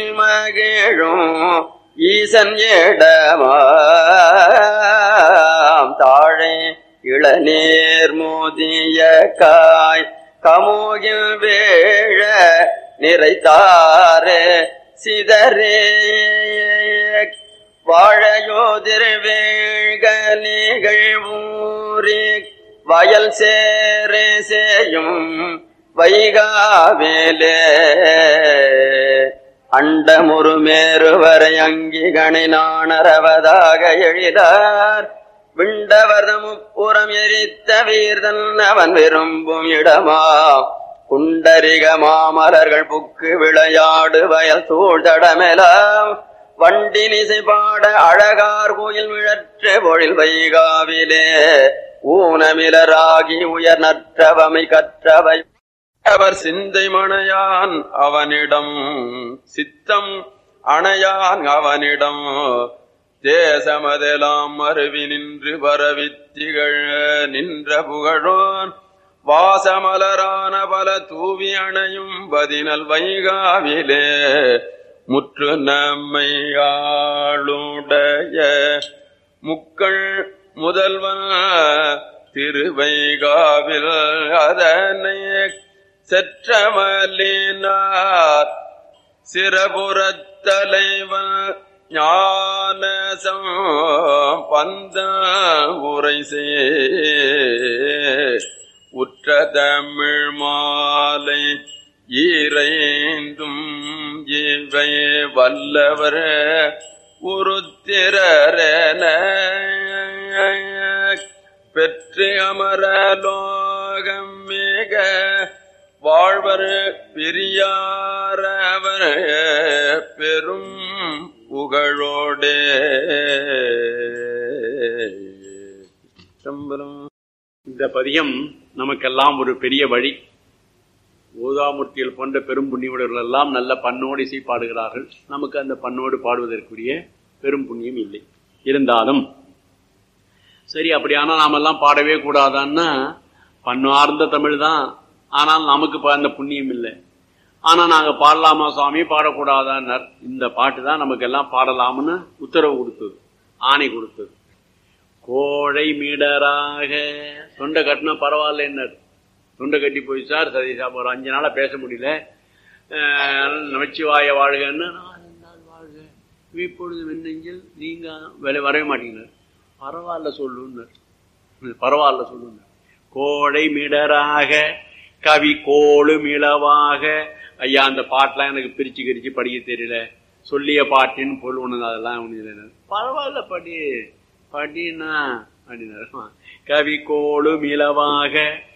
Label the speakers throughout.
Speaker 1: மகிழும் ஈசன் ஏடமாம் தாழை இளநீர் மோதிய காய் கமுகில் வேழ நிறைத்தாரே சிதறே வாழையோதிர் வேள்கலிகள் ஊறி வயல் சேரே சேயும் வைகாவேலே அண்டமுரு மேருவரை அங்கிகணை நாணரவதாக எழிலார் விண்டவர்த முப்புறம் எரித்த வீர்தன் அவன் விரும்பும் இடமா குண்டரிக மாமலர்கள் புக்கு விளையாடு வயல் சூழ்தடமெலாம் வண்டினிசை பாட அழகார் கோயில் விழற்ற பொழில் வைகாவிலே ஊனமிலராகி உயர் நற்றவமை கற்றவை அவர் சிந்தை மணையான் அவனிடம் சித்தம் அணையான் அவனிடம் தேசமதெல்லாம் மருவி நின்று பரவித்திகள் நின்ற புகழோன் வாசமலரான பல தூவி அணையும் பதினல் வைகாவிலே முற்று நம்மை ஆளுடைய முக்கள் முதல்வன் திருவைகாவில் அதனை செற்றமலினார் சிறபுறத் தலைவன் ஞானசம் பந்த உரை உற்ற தமிழ் மாலை ஈரைந்தும் இவை வல்லவர் உருத்திரன பெற்று அமரலோகம் மிக வாழ்வர் பெரியாரவர் பெரும் புகழோடே சம்பரம்
Speaker 2: இந்த பதியம் நமக்கெல்லாம் ஒரு பெரிய வழி ஊதாமூர்த்திகள் போன்ற பெரும் புண்ணியவர்கள் எல்லாம் நல்ல பண்ணோடு இசை பாடுகிறார்கள் நமக்கு அந்த பண்ணோடு பாடுவதற்குரிய பெரும் புண்ணியம் இல்லை இருந்தாலும் சரி அப்படியானா நாமெல்லாம் பாடவே கூடாதான்னா பண்ணார்ந்த தமிழ் தான் ஆனால் நமக்கு ப- அந்த புண்ணியம் இல்லை ஆனா நாங்க பாடலாமா சுவாமி பாடக்கூடாதான்னார் இந்த பாட்டு தான் நமக்கு எல்லாம் பாடலாம்னு உத்தரவு கொடுத்தது ஆணை கொடுத்தது கோழை மீடராக தொண்டை கட்டினா பரவாயில்லைன்னார் தொண்டை கட்டி போய் சார் சதீஷா ஒரு அஞ்சு நாளா பேச முடியல அஹ், நமச்சிவாய வாழ்கன்னு நாலு நாள் வாழ்க இப்பொழுது மின்னஞ்சல் நீங்க வேலை வரவே மாட்டீங்கன்னார் பரவாயில்ல சொல்லுன்னார் பரவாயில்ல சொல்லுன்னார் கோழை மிடராக கவி கோளும் இளவாக ஐயா அந்த பாட்டெல்லாம் எனக்கு பிரிச்சு கிரிச்சு படிக்க தெரியல சொல்லிய பாட்டின்னு பொருள் ஒண்ணு அதெல்லாம் ஒண்ணு இல்லை பரவாயில்ல படி படினா அப்படின்னாரு கவி கோளும் இளவாக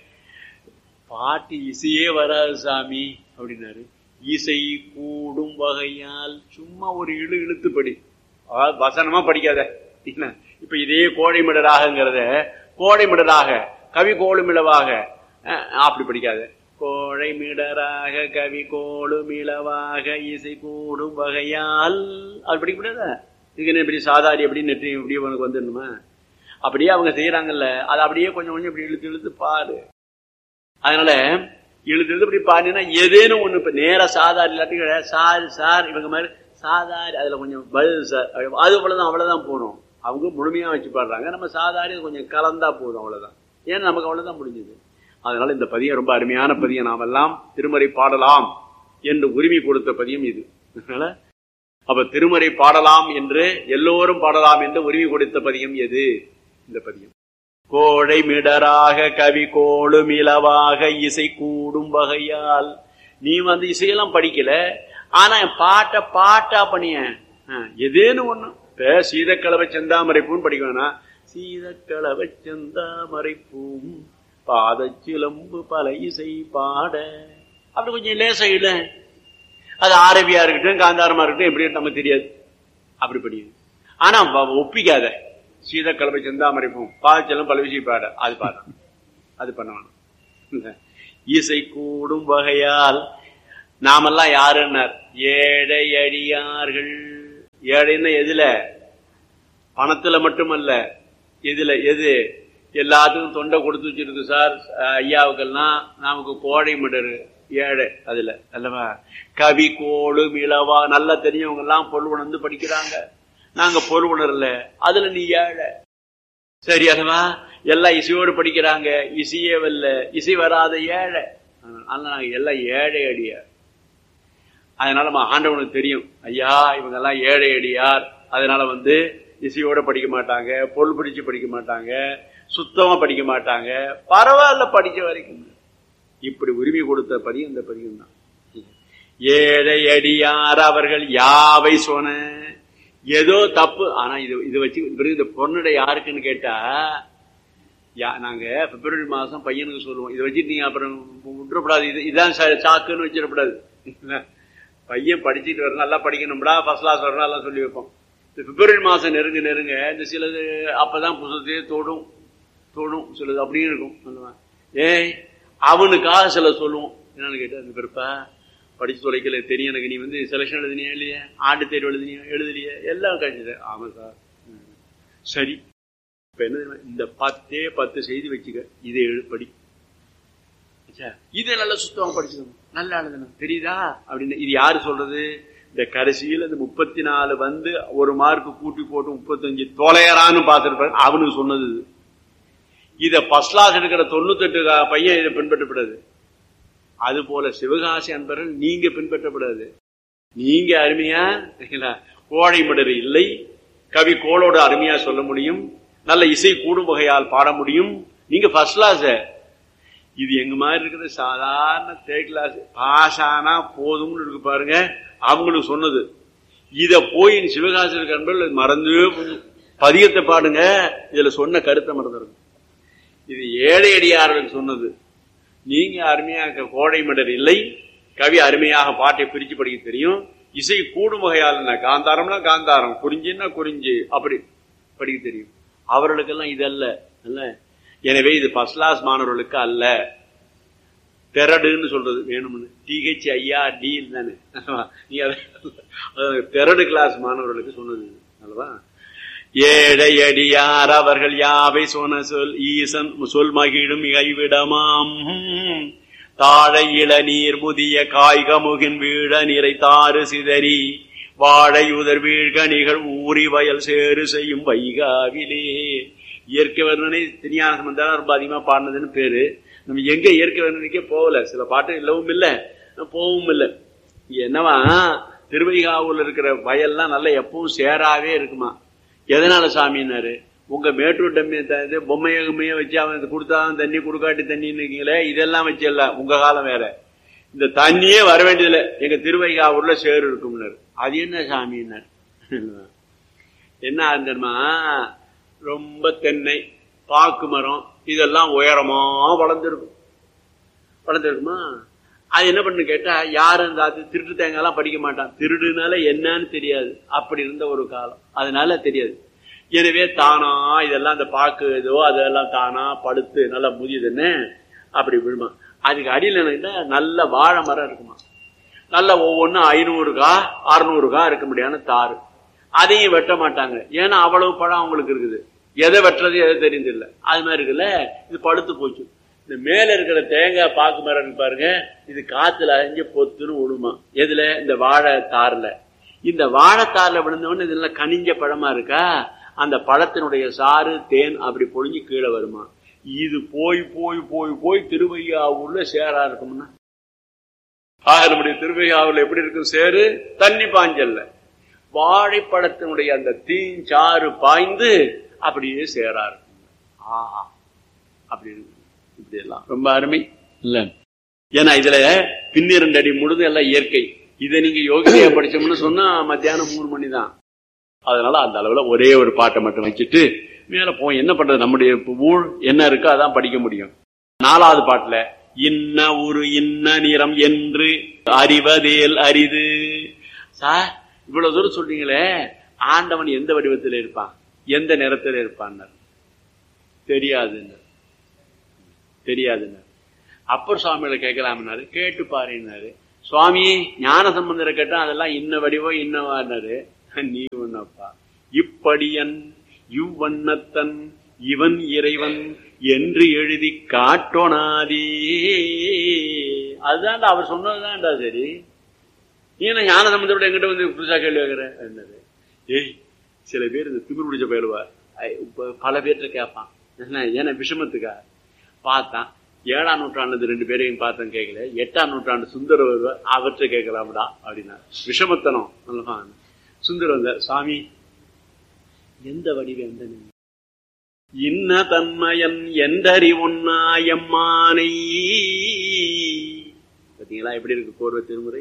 Speaker 2: பாட்டு இசையே வராது சாமி அப்படின்னாரு இசை கூடும் வகையால் சும்மா ஒரு இழு இழுத்து படி அதாவது வசனமா படிக்காத என்ன? இப்ப இதே கோழைமிடராகங்கிறத கோழைமிடராக கவி கோளுமிளவாக அஹ், அப்படி படிக்காத கோழைமிடராக கவி கோளுமிளவாக இசை கூடும் வகையால் அது படிக்க முடியாத இதுக்கு என்ன இப்படி சாதாரி எப்படி நெற்றி இப்படி உனக்கு வந்துடணுமா அப்படியே அவங்க செய்யறாங்கல்ல அதை அப்படியே கொஞ்சம் கொஞ்சம் இப்படி இழுத்து இழுத்து பாரு அதனால இழுத்து இழுத்து இப்படி பாருன்னா ஏதேனும் ஒண்ணு இப்ப நேரா சாதாரி இல்லாட்டி கிடையாது. சார் சார் இவங்க மாதிரி சாதாரி அதுல கொஞ்சம் பதில் சார் அது அவ்வளவுதான் அவ்வளவுதான் போகணும் அவங்க முழுமையா வச்சு பாடுறாங்க நம்ம சாதாரி அது கொஞ்சம் கலந்தா போதும் அவ்வளவுதான் ஏன்னா நமக்கு அவ்வளவுதான் முடிஞ்சது அதனால இந்த பதியம் ரொம்ப அருமையான பதியம் நாமெல்லாம் திருமறை பாடலாம் என்று உரிமை கொடுத்த பதியம் இது அதனால அப்ப திருமறை பாடலாம் என்று எல்லோரும் பாடலாம் என்று உரிமை கொடுத்த பதியம் எது இந்த பதியம் கோழை மிடராக கவி கோளும் இலவாக இசை கூடும் வகையால் நீ வந்து இசையெல்லாம் படிக்கல ஆனா என் பாட்டை பாட்டா பண்ணிய எதேன்னு ஒண்ணு இப்ப சீதக்கலவை செந்தாமரை பூன்னு படிக்க வேணாம் சீதக்கலவை செந்தாமரை பூம் பாதச்சிலம்பு பல இசை பாட அப்படி கொஞ்சம் லேசா இல்ல அது ஆரபியா இருக்கட்டும் காந்தாரமா இருக்கட்டும் எப்படி நமக்கு தெரியாது அப்படி படியுது ஆனா வ- ஒப்பிக்காத சீதக்கலவை செந்தாமரை பூம் பாதச்சலம் பல விஷயம் பாட அது பாட அது பண்ண வேணாம் இசை கூடும் வகையால் நாமெல்லாம் யாருன்னார் ஏழை அடியார்கள் ஏழைன்னா எதுல பணத்துல மட்டுமல்ல எதுல எது எல்லாத்துக்கும் தொண்டை கொடுத்து வச்சிருக்கு சார் அஹ் ஐயாவுக்கெல்லாம் நமக்கு கோடை மிடரு ஏழை அதுல அல்லவா கவி கோளும் இளவா நல்லா தெரிஞ்சவங்க எல்லாம் பொருள் உணர்ந்து படிக்கிறாங்க நாங்க பொருள் உணரல அதுல நீ ஏழை சரி அல்லவா எல்லாம் இசையோடு படிக்கிறாங்க இசையே வரல இசை வராத ஏழை அதனால நாங்க எல்லாம் ஏழை அடியார் அதனால நம்ம ஆண்டவனுக்கு தெரியும் ஐயா இவங்க எல்லாம் ஏழை அடியார் அதனால வந்து இசையோட படிக்க மாட்டாங்க பொருள் பிடிச்சு படிக்க மாட்டாங்க சுத்தமா படிக்க மாட்டாங்க பரவாயில்ல படிக்க வரைக்கும் இப்படி உரிமை கொடுத்த படி இந்த பதியம் தான் ஏழை அடியார் அவர்கள் யாவை சொன்ன ஏதோ தப்பு ஆனா இது இது வச்சு பிறகு இந்த பொண்ணுடைய யாருக்குன்னு கேட்டா யா நாங்க பிப்ரவரி மாசம் பையனுக்கு சொல்லுவோம் இதை வச்சுட்டு நீங்க அப்புறம் விட்டுறப்படாது இது இதான் சா- சாக்குன்னு வச்சிடக்கூடாது பையன் படிச்சுட்டு வரணும் நல்லா படிக்கணும்டா ஃபர்ஸ்ட் கிளாஸ் வரணும் எல்லாம் சொல்லி வைப்போம் இந்த பிப்ரவரி மாசம் நெருங்க நெருங்க இந்த சிலது அப்பதான் புதுசத்தையே தோடும் தோடும் சிலது அப்படியும் இருக்கும் சொல்லுவேன் ஏய் அவனுக்காக சில சொல்லுவோம் என்னன்னு கேட்டா அந்த பிறப்பா படிச்சு தொலைக்கல தெரியும் எனக்கு நீ வந்து செலெக்ஷன் எழுதினியா இல்லையா ஆண்டு தேர்வு எழுதினியா எழுதலையே எல்லாம் கழிச்சது ஆமா சார் ம். சரி இப்ப என்ன தெரியுமா? இந்த பத்தே பத்து செய்தி வச்சுக்க இதை எழு படி ஆச்சா? இதை நல்லா சுத்தமா படிச்சுக்கணும் நல்லா எழுதணும் தெரியுதா அப்படின்னு இது யாரு சொல்றது இந்த கடைசியில் இந்த முப்பத்தி நாலு வந்து ஒரு மார்க் கூட்டி போட்டு முப்பத்தஞ்சு தொலையறான்னு பார்த்திருப்பாரு அவனுக்கு சொன்னது இது. இத ஃபர்ஸ்ட் கிளாஸ் எடுக்கிற தொண்ணூத்தெட்டு கா- பையன் இதை பின்பற்றப்படாது அது போல சிவகாசி அன்பர்கள் நீங்க பின்பற்றப்படாது நீங்க அருமையா சரிங்களா? கோழை மடர் இல்லை கவி கோளோட அருமையா சொல்ல முடியும் நல்ல இசை கூடும் வகையால் பாட முடியும் நீங்க ஃபர்ஸ்ட் கிளாஸ் இது எங்க மாதிரி இருக்கிற சாதாரண தேர்ட் கிளாஸ் பாஸ் ஆனா போதும்னு இருக்கு பாருங்க அவங்களுக்கு சொன்னது இத போய் சிவகாசி இருக்கிற அன்பர்கள் மறந்து பதியத்தை பாடுங்க இதுல சொன்ன கருத்தை மறந்துருக்கும் இது ஏழை அடியார்கள் சொன்னது நீங்க அருமையாக கோடை மடர் இல்லை கவி அருமையாக பாட்டை பிரிச்சு படிக்க தெரியும் இசை கூடும் வகையால் என்ன காந்தாரம்னா காந்தாரம் குறிஞ்சின்னா குறிஞ்சி அப்படி படிக்க தெரியும் அவர்களுக்கெல்லாம் இது அல்ல அல்ல எனவே இது ஃபர்ஸ்ட் கிளாஸ் மாணவர்களுக்கு அல்ல தெரடுன்னு சொல்றது வேணும்னு டிஹெச் ஐயா டி தானே நீ அதை தெரடு கிளாஸ் மாணவர்களுக்கு சொன்னது இது. அல்லவா ஏழை அடியார் அவர்கள் யாவை சொன்ன சொல் ஈசன் சொல் மகிழும் கைவிடமாம் தாழை இளநீர் முதிய காய்கமுகின் வீழ நிறை தாறு சிதறி வாழை உதர் வீழ்கனிகள் ஊறி வயல் சேறு செய்யும் வைகாவிலே இயற்கை வர்ணனை திருஞான சம்பந்தம் ரொம்ப அதிகமா பாடினதுன்னு பேரு நம்ம எங்க இயற்கை வர்ணனைக்கே போகல சில பாட்டு இல்லவும் இல்லை போகவும் இல்லை இங்க என்னவா திருவைகாவூர்ல இருக்கிற வயல்லாம் நல்லா எப்பவும் சேராவே இருக்குமா எதனால சாமின்னாரு உங்க மேட்டூர் டம்மி த- இது பொம்மைய கிம்மைய வச்சு அவன் இது கொடுத்தாதான் தண்ணி கொடுக்காட்டி தண்ணின்னு இருக்கீங்களே இதெல்லாம் வச்சு இல்ல உங்க காலம் வேற இந்த தண்ணியே வர வேண்டியதில்லை எங்க திருவைகாவூர்ல சேறு இருக்கும்னாரு அது என்ன சாமின்னாரு என்ன ஆகுதுமா ரொம்ப தென்னை பாக்கு மரம் இதெல்லாம் உயரமா வளர்ந்துருக்கும் வளர்ந்துருக்குமா அது என்ன பண்ணு கேட்டா யாரும் இந்த அது திருட்டு தேங்காய் எல்லாம் படிக்க மாட்டான் திருடுனால என்னன்னு தெரியாது அப்படி இருந்த ஒரு காலம் அதனால தெரியாது எனவே தானா இதெல்லாம் அந்த பாக்கு ஏதோ அதெல்லாம் தானா படுத்து நல்லா முதியுதுன்னு அப்படி விழுமா அதுக்கு அடியில் என்ன நல்ல வாழை மரம் இருக்குமா நல்ல ஒவ்வொன்றும் ஐநூறுகா அறுநூறுகா இருக்க முடியாத தாறு அதையும் வெட்ட மாட்டாங்க ஏன்னா அவ்வளவு பழம் அவங்களுக்கு இருக்குது எதை வெட்டுறது எதை தெரியுது அது மாதிரி இருக்குல்ல இது படுத்து போச்சு இந்த மேல இருக்கிற தேங்காய் பாக்கு மரம் இருக்கு பாருங்க இது காத்துல அரைஞ்சு பொத்துன்னு விழுமா எதுல இந்த வாழை தார்ல இந்த வாழைத்தார்ல விழுந்தவொடனே இதெல்லாம் கனிஞ்ச பழமா இருக்கா அந்த பழத்தினுடைய சாறு தேன் அப்படி பொழிஞ்சு கீழே வருமா இது போய் போய் போய் போய் திருவையாவூர்ல சேரா இருக்கும்னா ஆக நம்முடைய திருவையாவூர்ல எப்படி இருக்கும் சேரு தண்ணி பாஞ்சல்ல வாழைப்பழத்தினுடைய அந்த தீஞ்சாறு பாய்ந்து அப்படியே சேரா இருக்கும் ஆஹா அப்படி இருக்கு இப்படி எல்லாம் ரொம்ப அருமை இல்ல ஏன்னா இதுல பின்னிரண்டு அடி முழுது எல்லாம் இயற்கை இதை நீங்க யோகிதையா படிச்சோம்னு சொன்னா மத்தியானம் மூணு மணி தான் அதனால அந்த அளவுல ஒரே ஒரு பாட்டை மட்டும் வச்சுட்டு மேல போய் என்ன பண்றது நம்முடைய ஊழ் என்ன இருக்கோ அதான் படிக்க முடியும் நாலாவது பாட்டுல இன்ன ஒரு இன்ன நிறம் என்று அறிவதேல் அரிது சார் இவ்வளவு தூரம் சொல்றீங்களே ஆண்டவன் எந்த வடிவத்தில் இருப்பான் எந்த நிறத்தில் இருப்பான் தெரியாதுன்னு தெரியாதுன்னு அப்பர் சுவாமிகளை கேட்கலாம்னாரு கேட்டு பாருன்னாரு சுவாமி ஞான சம்பந்தரை கேட்டா அதெல்லாம் இன்ன வடிவம் இன்னவான்னாரு நீ ஒன்னப்பா இப்படியன் இவ்வண்ணத்தன் இவன் இறைவன் என்று எழுதி காட்டோனாதே அதுதான்டா அவர் சொன்னதுதான்டா சரி நீ என்ன ஞான சம்பந்தப்பட்ட எங்கிட்ட வந்து புதுசா கேள்வி கேட்கிற என்னது ஏய் சில பேர் இந்த திமிர் பிடிச்ச பயிலுவா பல பேர்கிட்ட கேட்பான் என்ன ஏன்னா விஷமத்துக்கா பார்த்தான் ஏழாம் நூற்றாண்டு ரெண்டு பேரையும் பார்த்தேன் கேட்கல எட்டாம் நூற்றாண்டு சுந்தர வருவா அவற்றை கேட்கலாம்டா அப்படின்னா விஷமத்தனம் நல்லவா சுந்தர வந்த சாமி எந்த வடிவ எந்த நீ இன்ன தன்மயன் எந்தறி உன்னாயம்மானை பாத்தீங்களா எப்படி இருக்கு கோர்வ திருமுறை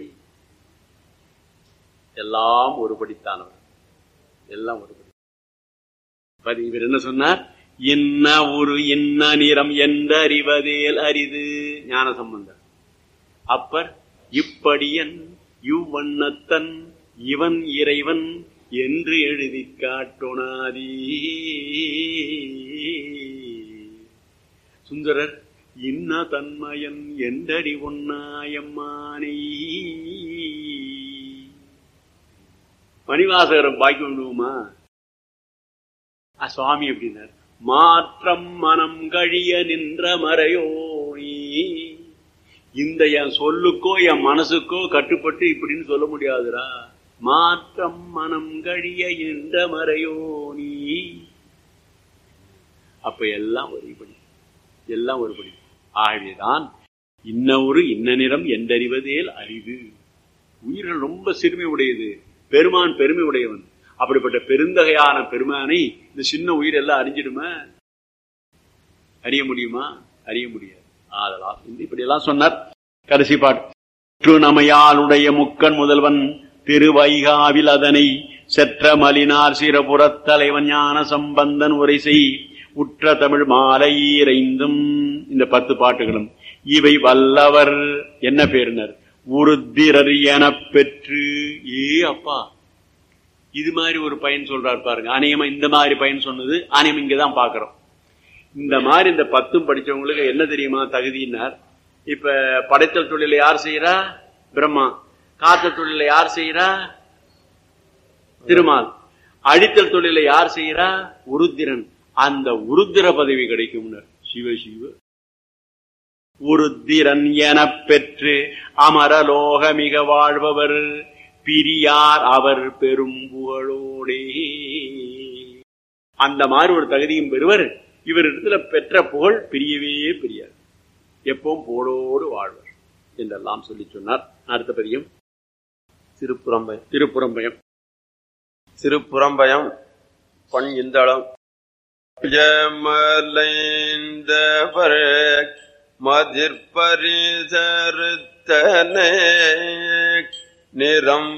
Speaker 2: எல்லாம் ஒரு படித்தானவர் எல்லாம் ஒரு படி இவர் என்ன சொன்னார் இன்ன ஒரு இன்ன நிறம் என்றறிவதேல் அரிது ஞான சம்பந்தர் அப்பர் இப்படியன் இவ்வண்ணத்தன் இவன் இறைவன் என்று எழுதி காட்டோனாதீ சுந்தரர் இன்ன தன்மயன் என்றடி ஒன்னாயம்மானை மணிவாசகரம் பாக்கி விடுவோமா சுவாமி அப்படின்னார் மாற்றம் மனம் கழிய நின்ற மறையோனி இந்த என் சொல்லுக்கோ என் மனசுக்கோ கட்டுப்பட்டு இப்படின்னு சொல்ல முடியாதுடா மாற்றம் மனம் கழிய நின்ற மறையோனி அப்ப எல்லாம் ஒருபடி எல்லாம் ஒருபடி ஆகவேதான் இன்ன ஒரு இன்ன நிறம் என்றறிவதேல் அறிவு உயிர்கள் ரொம்ப சிறுமை உடையது பெருமான் பெருமை உடையவன் அப்படிப்பட்ட பெருந்தகையான பெருமானை இந்த சின்ன உயிர் எல்லாம் அறிஞ்சிடுமா அறிய முடியுமா அறிய முடியாது ஆதலால் இப்படி எல்லாம் சொன்னார் கடைசி பாட்டு நமையாளுடைய முக்கன் முதல்வன் திருவைகாவில் அதனை செற்ற மலினார் சிறபுறத் தலைவன் ஞான சம்பந்தன் உரை செய் உற்ற தமிழ் மாலையீரைந்தும் இந்த பத்து பாட்டுகளும் இவை வல்லவர் என்ன பேரினர் உருத்திரர் என பெற்று ஏ அப்பா இது மாதிரி ஒரு பயன் சொல்றாரு பாருங்க அநேகமா இந்த மாதிரி பயன் சொன்னது அநேகம் இங்கதான் பாக்குறோம் இந்த மாதிரி இந்த பத்தும் படிச்சவங்களுக்கு என்ன தெரியுமா தகுதியினார் இப்ப படைத்தல் தொழிலை யார் செய்யறா பிரம்மா காத்த தொழிலை யார் செய்யறா திருமால் அழித்தல் தொழிலை யார் செய்யறா உருத்திரன் அந்த உருத்திர பதவி கிடைக்கும் சிவ சிவ உருத்திரன் என பெற்று அமரலோக மிக வாழ்பவர் பிரியார் அவர் பெரும் புகழோடே அந்த மாதிரி ஒரு தகுதியும் பெறுவர் இவரிடத்துல பெற்ற புகழ் பிரியவே பிரியார் எப்பவும் போடோடு வாழ்வர் என்றெல்லாம் சொல்லி சொன்னார் அடுத்த பதியம்
Speaker 1: திருப்புறம்பயம்
Speaker 2: திருப்புறம்பயம்
Speaker 1: திருப்புறம்பயம் பொன் இந்தளம் ஜமலைந்தவர் மதிர்பரிசருத்தனே நிறம்